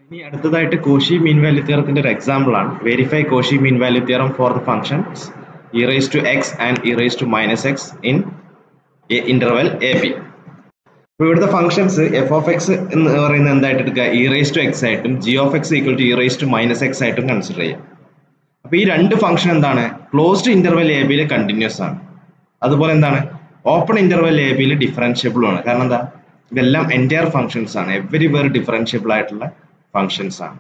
ഇനി അടുത്തതായിട്ട് Cauchy mean value തിയറത്തിന്റെ ഒരു എക്സാമ്പിൾ ആണ് verify Cauchy mean value theorem for the functions e raise to x and e raise to minus x in interval a b അപ്പോൾ ഇവിടുത്തെ functions F of X എന്ന് പറയുന്നത് എന്തായിട്ട് എടുക്കുക ഇ റേസ് ടു എക്സ് ആയിട്ടും g of x equal to e raise to minus x ആയിട്ടും consider ചെയ്യാം അപ്പോൾ ഈ രണ്ട് ഫംഗ്ഷൻ എന്താണ് ക്ലോസ്ഡ് ഇന്റർവെൽ എ ബിയിൽ കണ്ടിന്യൂസ് ആണ് അതുപോലെ എന്താണ് ഓപ്പൺ ഇന്റർവെൽ എ ബിയിൽ ഡിഫറൻഷ്യബിളും ആണ് കാരണം എന്താ ഇതെല്ലാം എൻറ്റയർ ഫംഗ്ഷൻസ് ആണ് എവരി വെർ ഡിഫറൻഷ്യബിൾ ആയിട്ടുള്ള ഫംഗ്ഷൻസ് ആണ്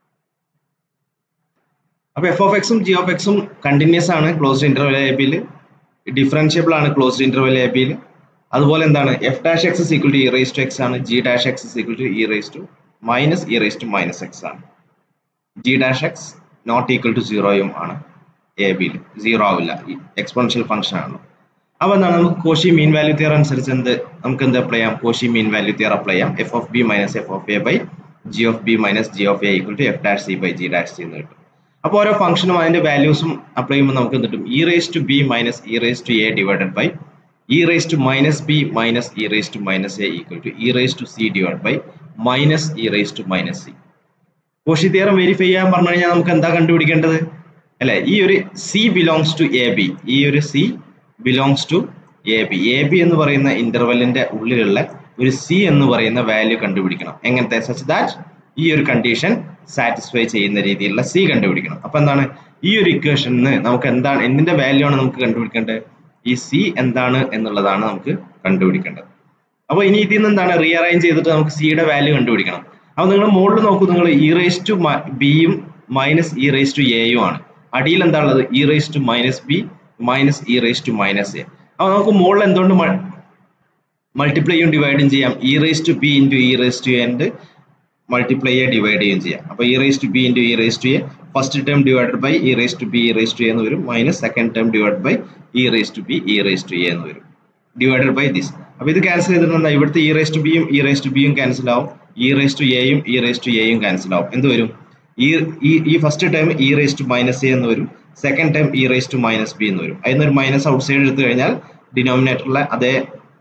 അപ്പൊ എഫ് ഓഫ് എക്സും ജി ഓഫ് എക്സും കണ്ടിന്യൂസ് ആണ് ക്ലോസ്ഡ് ഇന്റർവെൽ എ ബിയിൽ ഡിഫറൻഷ്യബിൾ ആണ് ക്ലോസ്ഡ് ഇന്റർവെൽ എ ബിയിൽ അതുപോലെ എന്താണ് f dash x equal to e raise to x ആണ് g dash x equal to e raise to minus e raise to minus x ആണ് g dash x not equal to സീറോയും ആണ് a ബിയിൽ zero ആവില്ല exponential function ആണല്ലോ അപ്പോൾ എന്താണ് നമുക്ക് കോഷി മീൻ വാല്യൂ തിയർ അനുസരിച്ച് എന്ത് നമുക്ക് എന്ത് അപ്ലൈ ചെയ്യാം Cauchy mean value theorem apply ചെയ്യാം f of b minus f of a by g of b minus g of a equal to f dash c by g dash c എന്ന് കിട്ടും അപ്പോൾ ഓരോ ഫംഗ്ഷനും അതിന്റെ വാല്യൂസും അപ്ലൈ ചെയ്യുമ്പോൾ നമുക്ക് എന്ത് കിട്ടും e raise to b minus e raise to a divided by e raise to minus b minus e raise to minus a equal to e raise to c divide by minus e raise to minus c Cauchy theorem verify ചെയ്യാൻ പറഞ്ഞു കഴിഞ്ഞാൽ നമുക്ക് എന്താ കണ്ടുപിടിക്കേണ്ടത് അല്ലെ ഈ ഒരു c belongs to a b ഈ ഒരു c belongs to a b a b എന്ന് പറയുന്ന ഇന്റർവെല്ലിന്റെ ഉള്ളിലുള്ള ഒരു സി എന്ന് പറയുന്ന വാല്യൂ കണ്ടുപിടിക്കണം എങ്ങനത്തെ സച്ച് ദാറ്റ് ഈ ഒരു കണ്ടീഷൻ സാറ്റിസ്ഫൈ ചെയ്യുന്ന രീതിയിലുള്ള സി കണ്ടുപിടിക്കണം അപ്പൊ എന്താണ് ഈ ഒരു ഇക്വേഷനിൽ നമുക്ക് എന്താണ് എന്തിന്റെ വാല്യൂ ആണ് നമുക്ക് കണ്ടുപിടിക്കേണ്ടത് ഈ സി എന്താണ് എന്നുള്ളതാണ് നമുക്ക് കണ്ടുപിടിക്കേണ്ടത് അപ്പോൾ ഇനി ഇതിൽ നിന്ന് എന്താണ് റീഅറേഞ്ച് ചെയ്തിട്ട് നമുക്ക് സിയുടെ വാല്യൂ കണ്ടുപിടിക്കണം അപ്പോൾ നിങ്ങൾ മുകളിൽ നോക്കൂ നിങ്ങൾ ഇ റേസ് ടു ബിയും മൈനസ് ഇ റേസ് ടു എയും ആണ് അടിയിൽ എന്താ ഉള്ളത് e raise to minus b minus e raise to minus a അപ്പോൾ നമുക്ക് മുകളിൽ എന്തുകൊണ്ട് മൾട്ടിപ്ലൈ ചെയ്യും ഡിവൈഡും ചെയ്യാം e raise to b into e raise to and multiply ചെയ്യുക ഡിവൈഡ് ചെയ്യുകയും ചെയ്യാം അപ്പോൾ e raise to b into e raise to a first term divided by e raise to b e raise to a എന്ന് വരും minus second term divide by e raise to b e raise to a എന്ന് വരും divided by this അപ്പോൾ ഇത് cancel ചെയ്തിട്ട് എന്താ ഇവിടുത്തെ e raise to ബിയും ഇ റേസ് ടു ബിയും ക്യാൻസൽ ആവും ഇ റേസ് ടു എയും ഇ റേസ് ടു എയും ക്യാൻസൽ ആവും എന്ത് വരും ഈ ഈ first time e raise to minus a എന്ന് വരും second time e raise to minus b എന്ന് വരും അതിന് ഒരു മൈനസ് ഔട്ട് സൈഡ് എടുത്തു കഴിഞ്ഞാൽ ഡിനോമിനേറ്ററിലെ അതേ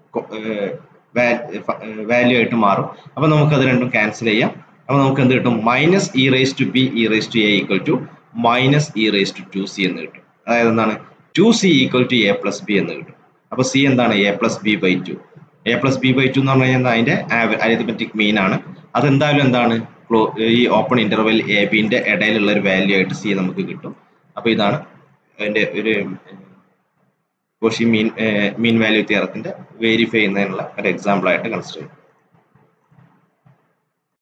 വാല്യൂ ആയിട്ട് മാറും അപ്പോൾ നമുക്ക് അത് രണ്ടും ക്യാൻസൽ ചെയ്യാം അപ്പോൾ നമുക്ക് എന്ത് കിട്ടും minus e raise to b e raise to a equal to minus e raise to two c എന്ന് കിട്ടും അതായത് എന്താണ് two c equal to a plus b എന്ന് കിട്ടും അപ്പോൾ സി എന്താണ് a plus b by two a plus b by two എന്ന് പറഞ്ഞു കഴിഞ്ഞാൽ അതിന്റെ അരിത്തമെറ്റിക് മീൻ ആണ് അതെന്തായാലും എന്താണ് ഈ ഓപ്പൺ ഇന്റർവെൽ എ ബിന്റെ ഇടയിലുള്ള ഒരു വാല്യൂ ആയിട്ട് സി നമുക്ക് കിട്ടും അപ്പോൾ ഇതാണ് അതിന്റെ ഒരു കോഷി മീൻ മീൻ വാല്യൂ തിയറത്തിന്റെ വെരിഫൈ ചെയ്യുന്നതിനുള്ള ഒരു എക്സാമ്പിൾ ആയിട്ട് കൺസിഡർ ചെയ്യും